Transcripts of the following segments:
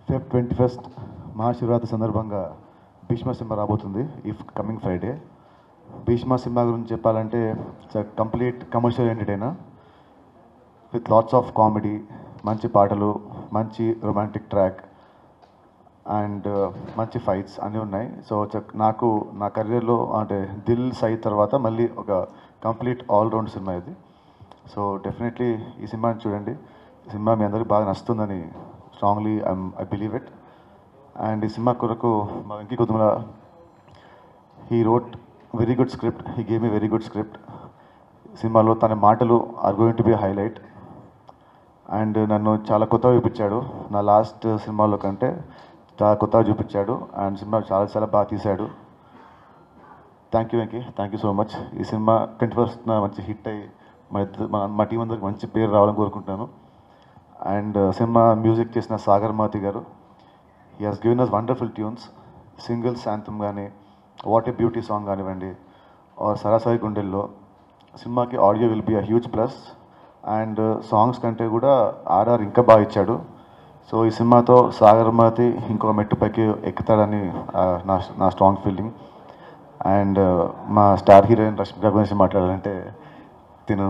Feb twenty first Mahashivratri సందర్భంగా Bhishma cinema రాబోతుంది ఈ కమింగ్ ఫ్రైడే భీష్మ సినిమా గురించి చెప్పాలంటే it's complete commercial entertainer with lots of comedy మంచి పాటలు మంచి రొమాంటిక్ ట్రాక్ అండ్ మంచి ఫైట్స్ అన్నీ ఉన్నాయి సో చ- నాకు నా కెరియర్లో అంటే దిల్ సై తర్వాత మళ్ళీ ఒక కంప్లీట్ ఆల్రౌండ్ సినిమా ఇది సో డెఫినెట్లీ ఈ సినిమాని చూడండి ఈ సినిమా మీ అందరికీ బాగా నచ్చుతుందని strongly I'm I believe it and ఈ సినిమా కొరకు మా Venky Kudumula he wrote very good script he gave a very good script సినిమాలో తన మాటలు are going to be highlight and నన్ను చాలా కొత్తగా చూపించాడు నా లాస్ట్ సినిమాలో కంటే చాలా కొత్తగా చూపించాడు అండ్ సినిమా చాలా చాలా బాగా తీశాడు thank you Venky thank you so much ఈ సినిమా ట్వంటీ ఫస్ట్ మంచి హిట్ అయ్యి మా ఇద్దరు మా మా టీం అందరికి మంచి పేరు రావాలని కోరుకుంటున్నాను అండ్ సినిమా మ్యూజిక్ చేసిన Sagar Mahati garu he has given us wonderful tunes single శాంతం కానీ వాట్ ఏ బ్యూటీ సాంగ్ కానివ్వండి ఆర్ సరాసరి గుండెల్లో సినిమాకి audio will be a huge plus and songs కంటే కూడా ఆర్ఆర్ ఇంకా బాగా ఇచ్చాడు సో ఈ సినిమాతో సాగర్ మాతి ఇంకో మెట్టు పైకి ఎక్కుతాడని ఆ, నా నా స్ట్రాంగ్ ఫీలింగ్ అండ్ మా స్టార్ హీరోయిన్ రష్మిక గురించి మాట్లాడాలంటే తిను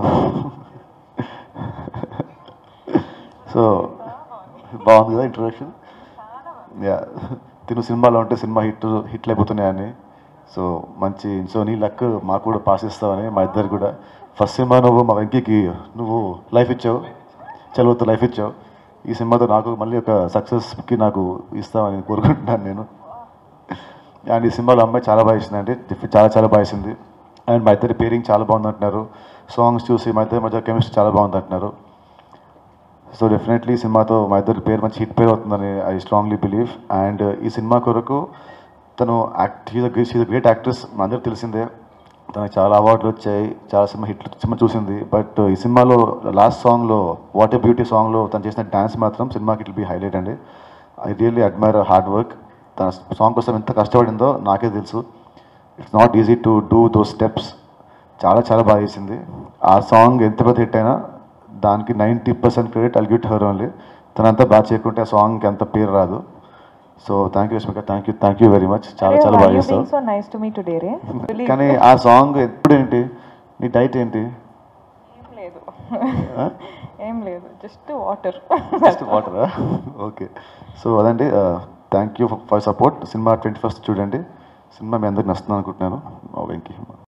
సో బాగుంది కదా ఇంట్రొడక్షన్ యా తిను సినిమాలో ఉంటే సినిమా హిట్ హిట్లు అయిపోతున్నాయని సో మంచి సో నీ లక్ మాకు కూడా పాస్ ఇస్తావని మా ఇద్దరు కూడా ఫస్ట్ సినిమా నువ్వు మా వెంకీకి నువ్వు లైఫ్ ఇచ్చావు చదువుతూ లైఫ్ ఇచ్చావు ఈ సినిమాతో నాకు మళ్ళీ ఒక సక్సెస్కి నాకు ఇస్తామని కోరుకుంటున్నాను నేను అండ్ ఈ సినిమాలో అమ్మాయి చాలా బాగా ఇచ్చింది అంటే చాలా చాలా బాగా ఇచ్చింది అండ్ మా ఇద్దరి పేరింగ్ చాలా బాగుంది అంటున్నారు సాంగ్స్ చూసి మా ఇద్దరి మధ్య కెమిస్ట్రీ చాలా బాగుంది అంటున్నారు సో డెఫినెట్లీ ఈ సినిమాతో మా ఇద్దరి పేరు మంచి హిట్ పేరు అవుతుందని ఐ స్ట్రాంగ్లీ బిలీవ్ అండ్ ఈ సినిమా కొరకు తను యాక్ట్ షీజ్ గ్రేట్ యాక్ట్రెస్ మా అందరికి తెలిసిందే తనకు చాలా అవార్డులు వచ్చాయి చాలా సినిమా హిట్లు సినిమా చూసింది బట్ ఈ సినిమాలో లాస్ట్ సాంగ్లో వాట్ ఏ బ్యూటీ సాంగ్లో తను చేసిన డ్యాన్స్ మాత్రం సినిమాకి ఇట్ బి హైలైట్ అండి I really admire hard work తన సాంగ్ కోసం ఎంత కష్టపడిందో నాకే తెలుసు it's not easy to do those steps చాలా చాలా బాగా చేసింది ఆ సాంగ్ ఎంత పెద్ద హిట్ అయినా దానికి ninety percent credit all get her only తనంతా బాగా చేయకుంటే ఆ సాంగ్కి అంత పేరు రాదు so thank you Rashmika thank you thank you very much చాలా చాలా బాగా చేస్తావు so nice to me today రే కానీ ఆ సాంగ్ ఎప్పుడు ఏంటి నీ డైట్ ఏంటి ఏం లేదు ఏం లేదు జస్ట్ వాటర్ జస్ట్ వాటరా ఓకే సో అదండి thank you for support cinema twenty first చూడండి సినిమా మీ అందరికి నచ్చుతుంది అనుకుంటున్నాను వెంకీ